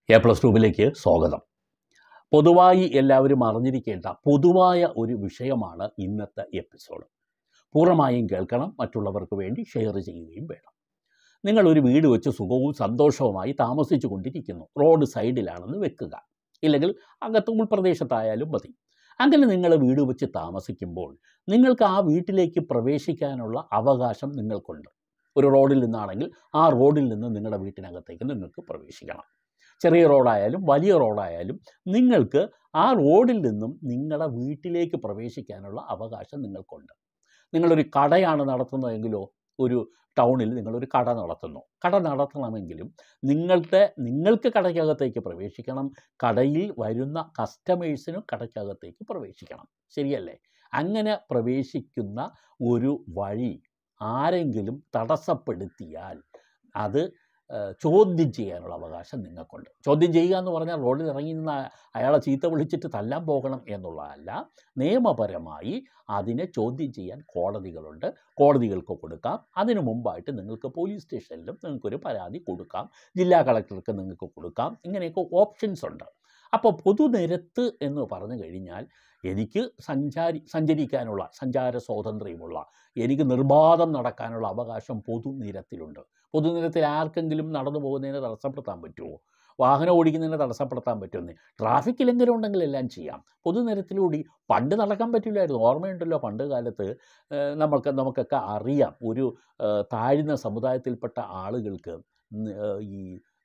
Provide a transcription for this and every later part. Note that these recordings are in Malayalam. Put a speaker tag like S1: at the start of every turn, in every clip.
S1: എ പ്ലസ് ട്യൂബിലേക്ക് സ്വാഗതം പൊതുവായി എല്ലാവരും അറിഞ്ഞിരിക്കേണ്ട പൊതുവായ ഒരു വിഷയമാണ് ഇന്നത്തെ എപ്പിസോഡ് പൂർണ്ണമായും കേൾക്കണം മറ്റുള്ളവർക്ക് വേണ്ടി ഷെയർ ചെയ്യുകയും വേണം നിങ്ങൾ ഒരു വീട് വെച്ച് സുഖവും സന്തോഷവുമായി താമസിച്ചു കൊണ്ടിരിക്കുന്നു റോഡ് സൈഡിലാണെന്ന് വെക്കുക ഇല്ലെങ്കിൽ അകത്ത് ഉൾപ്രദേശത്തായാലും മതി അങ്ങനെ നിങ്ങൾ വീട് വെച്ച് താമസിക്കുമ്പോൾ നിങ്ങൾക്ക് ആ വീട്ടിലേക്ക് പ്രവേശിക്കാനുള്ള അവകാശം നിങ്ങൾക്കുണ്ട് ഒരു റോഡിൽ നിന്നാണെങ്കിൽ ആ റോഡിൽ നിന്ന് നിങ്ങളുടെ വീട്ടിനകത്തേക്ക് നിങ്ങൾക്ക് പ്രവേശിക്കണം ചെറിയ റോഡായാലും വലിയ റോഡായാലും നിങ്ങൾക്ക് ആ റോഡിൽ നിന്നും നിങ്ങളുടെ വീട്ടിലേക്ക് പ്രവേശിക്കാനുള്ള അവകാശം നിങ്ങൾക്കുണ്ട് നിങ്ങളൊരു കടയാണ് നടത്തുന്നതെങ്കിലോ ഒരു ടൗണിൽ നിങ്ങളൊരു കട നടത്തുന്നു കട നടത്തണമെങ്കിലും നിങ്ങളുടെ നിങ്ങൾക്ക് കടയ്ക്കകത്തേക്ക് പ്രവേശിക്കണം കടയിൽ വരുന്ന കസ്റ്റമേഴ്സിനും കടയ്ക്കകത്തേക്ക് പ്രവേശിക്കണം ശരിയല്ലേ അങ്ങനെ പ്രവേശിക്കുന്ന ഒരു വഴി ആരെങ്കിലും തടസ്സപ്പെടുത്തിയാൽ അത് ഏഹ്, ചോദ്യം ചെയ്യാനുള്ള അവകാശം നിങ്ങൾക്കുണ്ട് ചോദ്യം ചെയ്യുക എന്ന് പറഞ്ഞാൽ റോഡിൽ ഇറങ്ങി നിന്ന് അ- അയാളെ ചീത്ത വിളിച്ചിട്ട് തല്ലാൻ പോകണം എന്നുള്ളതല്ല നിയമപരമായി അതിനെ ചോദ്യം ചെയ്യാൻ കോടതികളുണ്ട് കോടതികൾക്ക് കൊടുക്കാം അതിനു മുമ്പായിട്ട് നിങ്ങൾക്ക് പോലീസ് സ്റ്റേഷനിലും നിങ്ങൾക്കൊരു പരാതി കൊടുക്കാം ജില്ലാ കളക്ടർക്ക് നിങ്ങൾക്ക് കൊടുക്കാം ഇങ്ങനെയൊക്കെ ഓപ്ഷൻസ് ഉണ്ട് അപ്പോൾ പൊതുനിരത്ത് എന്ന് പറഞ്ഞു കഴിഞ്ഞാൽ എനിക്ക് സഞ്ചാരി സഞ്ചരിക്കാനുള്ള സഞ്ചാര സ്വാതന്ത്ര്യമുള്ള എനിക്ക് നിർബാധം നടക്കാനുള്ള അവകാശം പൊതുനിരത്തിലുണ്ട് പൊതുനിരത്തിൽ ആർക്കെങ്കിലും നടന്നു പോകുന്നതിനെ തടസ്സപ്പെടുത്താൻ പറ്റുമോ വാഹനം ഓടിക്കുന്നതിനെ തടസ്സപ്പെടുത്താൻ പറ്റുമെന്ന് ട്രാഫിക് ലംഘനം ഉണ്ടെങ്കിൽ എല്ലാം ചെയ്യാം പൊതുനിരത്തിലൂടെ പണ്ട് നടക്കാൻ പറ്റില്ലായിരുന്നു ഓർമ്മയുണ്ടല്ലോ പണ്ട് കാലത്ത് ഏഹ്, നമുക്ക് നമുക്കൊക്കെ അറിയാം ഒരു ഏഹ്, താഴ്ന്ന സമുദായത്തിൽപ്പെട്ട ആളുകൾക്ക് ഉം, ഏഹ്, ഈ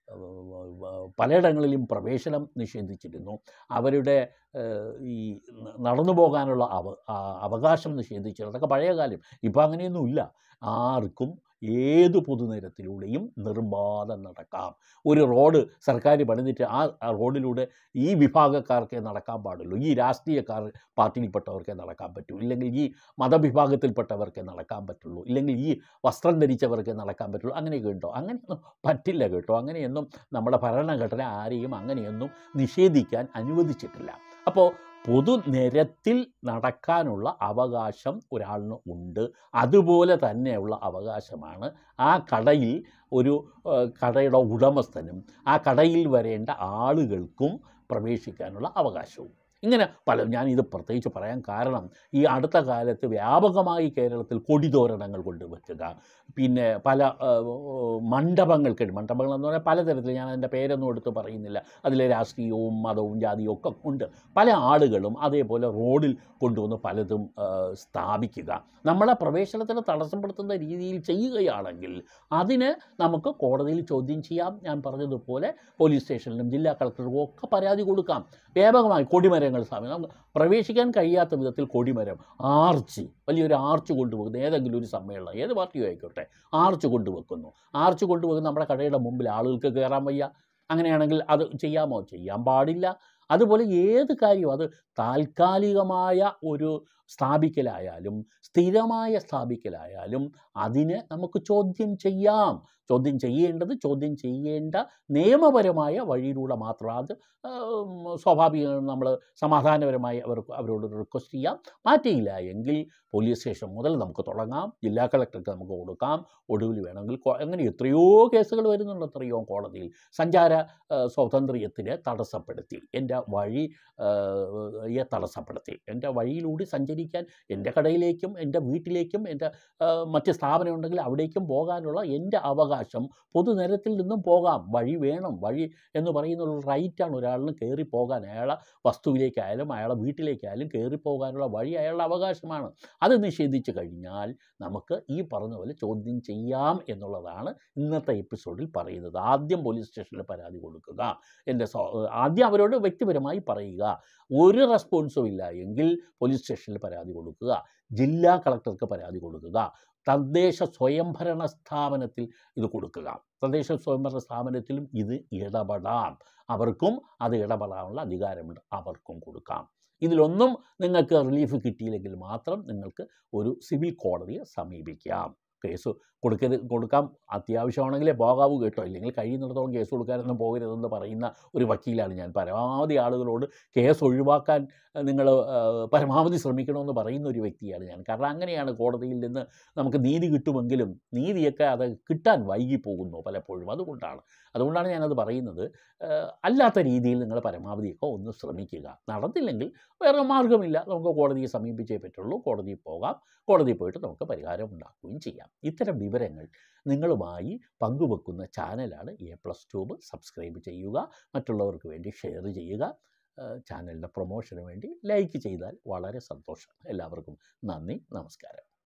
S1: ഏഹ്, പലയിടങ്ങളിലും പ്രവേശനം നിഷേധിച്ചിരുന്നു അവരുടെ ഏഹ്, ഈ ന- നടന്നു പോകാനുള്ള അവ ആ- അവകാശം നിഷേധിച്ചിരുന്നു അതൊക്കെ പഴയ കാലം ഇപ്പം അങ്ങനെയൊന്നുമില്ല ആർക്കും ഏത് പൊതുനിരത്തിലൂടെയും നിർബാധം നടക്കാം ഒരു റോഡ് സർക്കാർ പണിതിട്ട് ആ ആ റോഡിലൂടെ ഈ വിഭാഗക്കാർക്കേ നടക്കാൻ പാടുള്ളൂ ഈ രാഷ്ട്രീയക്കാർ പാർട്ടിയിൽപ്പെട്ടവർക്കേ നടക്കാൻ പറ്റൂ ഇല്ലെങ്കിൽ ഈ മതവിഭാഗത്തിൽപ്പെട്ടവർക്കേ നടക്കാൻ പറ്റുള്ളൂ ഇല്ലെങ്കിൽ ഈ വസ്ത്രം ധരിച്ചവർക്കേ നടക്കാൻ പറ്റുള്ളൂ അങ്ങനെയൊക്കെ ഉണ്ടോ അങ്ങനെയൊന്നും പറ്റില്ല കേട്ടോ അങ്ങനെയൊന്നും നമ്മുടെ ഭരണഘടന ആരെയും അങ്ങനെയൊന്നും നിഷേധിക്കാൻ അനുവദിച്ചിട്ടില്ല അപ്പോൾ പൊതുനിരത്തിൽ നടക്കാനുള്ള അവകാശം ഒരാളിന് ഉണ്ട് അതുപോലെ തന്നെയുള്ള അവകാശമാണ് ആ കടയിൽ ഒരു ഏഹ്, കടയുടെ ഉടമസ്ഥനും ആ കടയിൽ വരേണ്ട ആളുകൾക്കും പ്രവേശിക്കാനുള്ള അവകാശവും ഇങ്ങനെ പല ഞാൻ ഇത് പ്രത്യേകിച്ച് പറയാൻ കാരണം ഈ അടുത്ത കാലത്ത് വ്യാപകമായി കേരളത്തിൽ കൊടിതോരണങ്ങൾ കൊണ്ട് വെക്കുക പിന്നെ പല ഏഹ്, മണ്ഡപങ്ങൾക്ക് മണ്ഡപങ്ങൾ എന്ന് പറഞ്ഞാൽ പലതരത്തിൽ ഞാൻ അതിൻ്റെ പേരൊന്നും എടുത്ത് പറയുന്നില്ല അതിലെ രാഷ്ട്രീയവും മതവും ജാതിയും ഒക്കെ ഉണ്ട് പല ആളുകളും അതേപോലെ റോഡിൽ കൊണ്ടുവന്ന് പലതും ഏഹ്, സ്ഥാപിക്കുക നമ്മളെ പ്രവേശനത്തിന് തടസ്സപ്പെടുത്തുന്ന രീതിയിൽ ചെയ്യുകയാണെങ്കിൽ അതിന് നമുക്ക് കോടതിയിൽ ചോദ്യം ചെയ്യാം ഞാൻ പറഞ്ഞതുപോലെ പോലീസ് സ്റ്റേഷനിലും ജില്ലാ കളക്ടർക്കും ഒക്കെ പരാതി കൊടുക്കാം വ്യാപകമായി കൊടിമരങ്ങൾ സ്ഥാപിക്കാം നമുക്ക് പ്രവേശിക്കാൻ കഴിയാത്ത വിധത്തിൽ കൊടിമരം ആർച്ച് വലിയൊരു ആർച്ച് കൊണ്ടുവെക്കുന്നു ഏതെങ്കിലും ഒരു സമ്മേളനം ഏത് പാർട്ടിയോ ആയിക്കോട്ടെ ആർച്ച് കൊണ്ടുവെക്കുന്നു ആർച്ച് കൊണ്ടുവെക്കുന്ന നമ്മുടെ കടയുടെ മുമ്പിൽ ആളുകൾക്ക് കയറാൻ വയ്യ അങ്ങനെയാണെങ്കിൽ അത് ചെയ്യാമോ ചെയ്യാൻ പാടില്ല അതുപോലെ ഏത് കാര്യവും അത് താൽക്കാലികമായ ഒരു സ്ഥാപിക്കലായാലും സ്ഥിരമായ സ്ഥാപിക്കലായാലും അതിനെ നമുക്ക് ചോദ്യം ചെയ്യാം ചോദ്യം ചെയ്യേണ്ടത് ചോദ്യം ചെയ്യേണ്ട നിയമപരമായ വഴിയിലൂടെ മാത്രം അത് ഉം, സ്വാഭാവികം നമ്മൾ സമാധാനപരമായി അവർക്ക് അവരോട് റിക്വസ്റ്റ് ചെയ്യാം മാറ്റിയില്ല എങ്കിൽ പോലീസ് സ്റ്റേഷൻ മുതൽ നമുക്ക് തുടങ്ങാം ജില്ലാ കളക്ടർക്ക് നമുക്ക് കൊടുക്കാം ഒടുവിൽ വേണമെങ്കിൽ കോ- അങ്ങനെ എത്രയോ കേസുകൾ വരുന്നുണ്ട് എത്രയോ കോടതിയിൽ സഞ്ചാര ആ, സ്വാതന്ത്ര്യത്തിനെ തടസ്സപ്പെടുത്തി എൻ്റെ വഴി ആ, യെ തടസ്സപ്പെടുത്തി എൻ്റെ വഴിയിലൂടെ സഞ്ചരിക്കാൻ എൻ്റെ കടയിലേക്കും എൻ്റെ വീട്ടിലേക്കും എൻ്റെ ആ, മറ്റ് സ്ഥാപനം ഉണ്ടെങ്കിൽ അവിടേക്കും പോകാനുള്ള എൻ്റെ അവകാശം പൊതുനിരത്തിൽ നിന്നും പോകാം വഴി വേണം വഴി എന്ന് പറയുന്ന ഒരു റൈറ്റാണ് ഒരാളിന് കയറി പോകാൻ അയാളെ വസ്തുവിലേക്കായാലും അയാളെ വീട്ടിലേക്കായാലും കയറി പോകാനുള്ള വഴി അയാളുടെ അവകാശമാണ് അത് നിഷേധിച്ചു കഴിഞ്ഞാൽ നമുക്ക് ഈ പറഞ്ഞ പോലെ ചോദ്യം ചെയ്യാം എന്നുള്ളതാണ് ഇന്നത്തെ എപ്പിസോഡിൽ പറയുന്നത് ആദ്യം പോലീസ് സ്റ്റേഷനിൽ പരാതി കൊടുക്കുക എൻ്റെ സ്വ ആദ്യം അവരോട് വ്യക്തിപരമായി പറയുക ഒരു റെസ്പോൺസും ഇല്ല എങ്കിൽ പോലീസ് സ്റ്റേഷനിൽ പരാതി കൊടുക്കുക ജില്ലാ കളക്ടർക്ക് പരാതി കൊടുക്കുക തദ്ദേശ സ്വയംഭരണ സ്ഥാപനത്തിൽ ഇത് കൊടുക്കുക തദ്ദേശ സ്വയംഭരണ സ്ഥാപനത്തിലും ഇത് ഇടപെടാം അവർക്കും അത് ഇടപെടാനുള്ള അധികാരമുണ്ട് അവർക്കും കൊടുക്കാം ഇതിലൊന്നും നിങ്ങൾക്ക് റിലീഫ് കിട്ടിയില്ലെങ്കിൽ മാത്രം നിങ്ങൾക്ക് ഒരു സിവിൽ കോടതിയെ സമീപിക്കാം കേസ് കൊടുക്കരുത് കൊടുക്കാം അത്യാവശ്യമാണെങ്കിലേ പോകാവൂ കേട്ടോ ഇല്ലെങ്കിൽ കഴിയുന്നിടത്തോളം കേസ് കൊടുക്കാനൊന്നും പോകരുതെന്ന് പറയുന്ന ഒരു വക്കീലാണ് ഞാൻ പരമാവധി ആളുകളോട് കേസ് ഒഴിവാക്കാൻ നിങ്ങൾ പരമാവധി ശ്രമിക്കണമെന്ന് പറയുന്ന ഒരു വ്യക്തിയാണ് ഞാൻ കാരണം അങ്ങനെയാണ് കോടതിയിൽ നിന്ന് നമുക്ക് നീതി കിട്ടുമെങ്കിലും നീതിയൊക്കെ അത് കിട്ടാൻ വൈകിപ്പോകുന്നു പലപ്പോഴും അതുകൊണ്ടാണ് അതുകൊണ്ടാണ് ഞാനത് പറയുന്നത് ഏഹ് അല്ലാത്ത രീതിയിൽ നിങ്ങൾ പരമാവധിയൊക്കെ ഒന്ന് ശ്രമിക്കുക നടന്നില്ലെങ്കിൽ വേറെ മാർഗ്ഗമില്ല നമുക്ക് കോടതിയെ സമീപിച്ചേ പറ്റുള്ളൂ കോടതിയിൽ പോകാം കോടതിയിൽ പോയിട്ട് നമുക്ക് പരിഹാരം ഉണ്ടാക്കുകയും ചെയ്യാം ഇത്തരം വിവരങ്ങൾ നിങ്ങളുമായി പങ്കുവെക്കുന്ന ചാനലാണ് എ പ്ലസ് ട്യൂബ് സബ്സ്ക്രൈബ് ചെയ്യുക മറ്റുള്ളവർക്ക് വേണ്ടി ഷെയർ ചെയ്യുക ഏഹ് ചാനലിൻ്റെ പ്രൊമോഷന് വേണ്ടി ലൈക്ക് ചെയ്താൽ വളരെ സന്തോഷം എല്ലാവർക്കും നന്ദി നമസ്കാരം